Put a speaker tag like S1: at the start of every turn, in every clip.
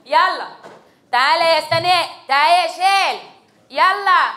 S1: يلا تعالى يا سناء تعالى يا شال يلا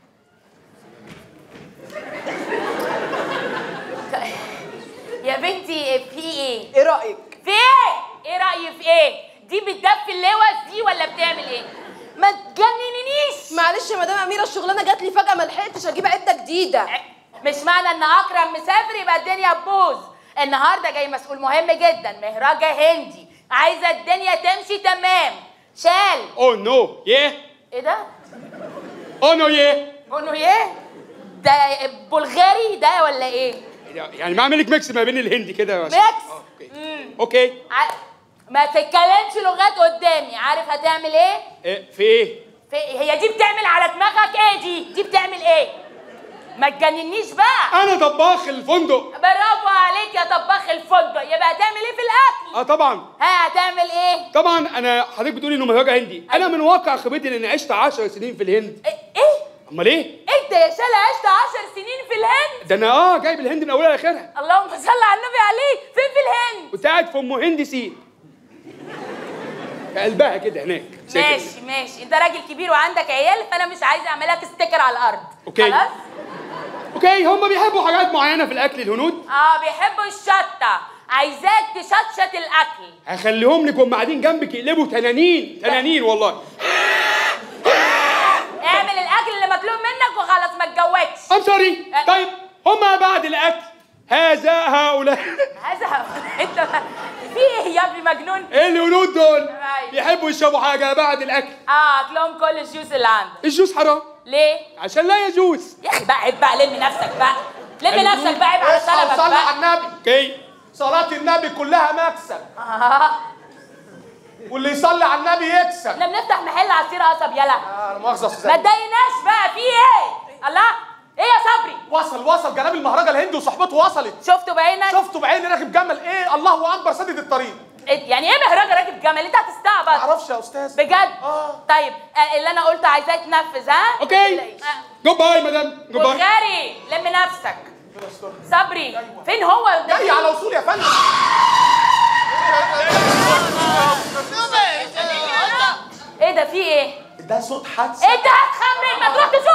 S1: يا بنتي في ايه
S2: ايه رايك
S1: في ايه ايه رايي في ايه دي بتدفي اللوز دي ولا بتعمل ايه ما تجننينيش
S2: معلش يا مدام اميره الشغلانه جات لي فجاه ما لحقتش اجيب عده جديده
S1: مش معنى ان اكرم مسافر يبقى الدنيا تبوظ النهارده جاي مسؤول مهم جدا مهرجة هندي عايزه الدنيا تمشي تمام شال
S3: اوه نو يه
S1: ايه ده
S3: اوه نو يه
S1: انه ايه ده بلغاري ده ولا ايه
S3: يعني بعمل لك ميكس ما بين الهندي كده
S1: ميكس
S3: آه، اوكي
S1: مم.
S3: اوكي
S1: ع... ما تتكلمش لغات قدامي عارف هتعمل ايه
S3: إيه، في ايه
S1: في... هي دي بتعمل على دماغك ايه دي دي بتعمل ايه ما تجننيش بقى
S3: انا طباخ الفندق
S1: برافو عليك يا طباخ الفندق يبقى هتعمل ايه في الاكل
S3: اه طبعا
S1: ها هتعمل ايه
S3: طبعا انا حضرتك بتقولي انه مهرجة هندي انا من واقع خبرتي لاني عشت 10 سنين في الهند
S1: ايه إيه؟
S3: امال ايه
S1: انت يا شالا عشت 10 سنين في الهند
S3: ده انا اه جايب الهند من اولها لاخرها
S1: اللهم صل على النبي عليك فين في الهند
S3: كنت قاعد في ام هندي سين في قلبها كده هناك ساكن.
S1: ماشي ماشي انت راجل كبير وعندك عيال فانا مش عايزه اعمل لك ستيكر على الارض
S3: أوكي.
S1: خلاص
S3: اوكي هم بيحبوا حاجات معينه في الاكل الهنود
S1: اه بيحبوا الشطه عايزاك تشطشط الاكل
S3: هخليهم لك وهم قاعدين جنبك يقلبوا تنانين تنانين والله
S1: اعمل الاكل اللي مطلوب منك وخلاص ما تجوزش
S3: ام سوري
S1: أه.
S3: طيب هم بعد الاكل هذا هؤلاء
S1: هذا انت في ايه يا ابني مجنون
S3: الهنود دول
S1: أيوة.
S3: بيحبوا يشربوا حاجه بعد الاكل
S1: اه اكلهم كل الجوس اللي عندك
S3: الجوز حرام
S1: ليه
S3: عشان لا يجوز
S1: يا اخي بقى عيب بقى لم نفسك بقى لم نفسك بقى عيب على
S4: اصحى
S1: سلبك
S4: وصلي
S1: بقى
S4: على النبي
S3: اوكي
S4: صلاة النبي كلها مكسب
S1: آه.
S4: واللي يصلي على النبي يكسب
S1: احنا بنفتح محل عصير قصب يلا
S4: آه، لا مؤاخذة يا
S1: ما
S4: أستاذ.
S1: تضايقناش بقى في ايه الله ايه يا صبري
S4: وصل وصل جناب المهرجة الهندي وصحبته وصلت
S1: شفته بعينك
S4: شفته بعيني راكب جمل ايه الله اكبر سدد الطريق
S1: إيه- يعني ايه مهرجة راكب جمل انت هتستعبط
S4: معرفش يا استاذ
S1: بجد
S4: آه.
S1: طيب آه، اللي انا قلته عايزاك تنفذ ها
S3: اوكي
S1: آه.
S3: جود باي مدام جود باي
S1: بلغاري لم نفسك صبري فين هو
S4: جاي على وصول يا فندم
S1: ايه ده في ايه
S4: ده صوت حادثة
S1: انت هتخمن ما تروح تشوف